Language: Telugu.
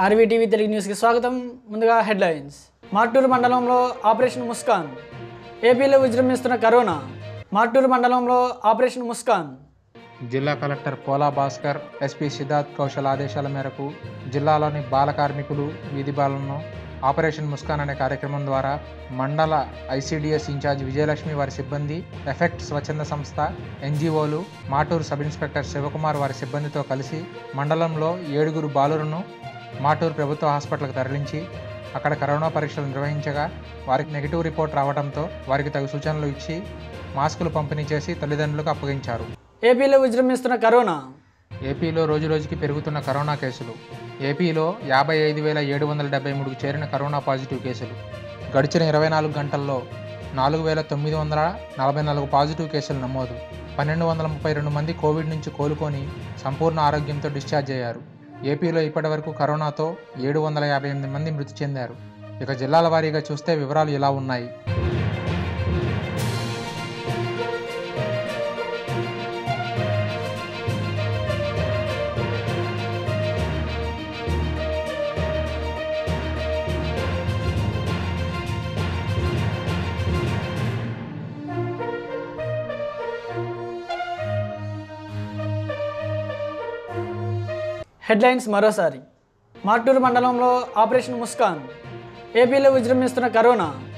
ఆర్వీ టీవీ తెలుగు న్యూస్కి స్వాగతం ముందుగా హెడ్లైన్స్ మార్టూరు మండలంలో ఆపరేషన్ ముస్కాన్ ఏపీలో విజృంభిస్తున్న కరోనా మార్టూరు మండలంలో ఆపరేషన్ ముస్కాన్ జిల్లా కలెక్టర్ పోలా భాస్కర్ ఎస్పీ సిద్ధార్థ్ కౌశల్ ఆదేశాల మేరకు జిల్లాలోని బాల కార్మికులు వీధి బాలను ఆపరేషన్ ముస్కాన్ అనే కార్యక్రమం ద్వారా మండల ఐసీడీఎస్ ఇన్ఛార్జ్ విజయలక్ష్మి వారి సిబ్బంది ఎఫెక్ట్ స్వచ్ఛంద సంస్థ ఎన్జిఓలు మాటూరు సబ్ ఇన్స్పెక్టర్ శివకుమార్ వారి సిబ్బందితో కలిసి మండలంలో ఏడుగురు బాలులను మాటూరు ప్రభుత్వ హాస్పిటల్కి తరలించి అక్కడ కరోనా పరీక్షలు నిర్వహించగా వారికి నెగిటివ్ రిపోర్ట్ రావడంతో వారికి తగు సూచనలు ఇచ్చి మాస్కులు పంపిణీ చేసి తల్లిదండ్రులకు అప్పగించారు ఏపీలో విజృంభిస్తున్న కరోనా ఏపీలో రోజురోజుకి పెరుగుతున్న కరోనా కేసులు ఏపీలో యాభై ఐదు వేల ఏడు వందల డెబ్బై మూడుకు చేరిన కరోనా పాజిటివ్ కేసులు గడిచిన ఇరవై నాలుగు గంటల్లో నాలుగు వేల తొమ్మిది వందల నలభై నాలుగు పాజిటివ్ కేసులు నమోదు పన్నెండు వందల ముప్పై రెండు మంది కోవిడ్ నుంచి కోలుకొని సంపూర్ణ ఆరోగ్యంతో డిశ్చార్జ్ అయ్యారు ఏపీలో ఇప్పటివరకు కరోనాతో ఏడు వందల యాభై ఎనిమిది మంది మృతి చెందారు ఇక జిల్లాల వారీగా చూస్తే వివరాలు ఇలా ఉన్నాయి హెడ్లైన్స్ మరోసారి మార్టూరు మండలంలో ఆపరేషన్ ముస్కాన్ ఏపీలో విజృంభిస్తున్న కరోనా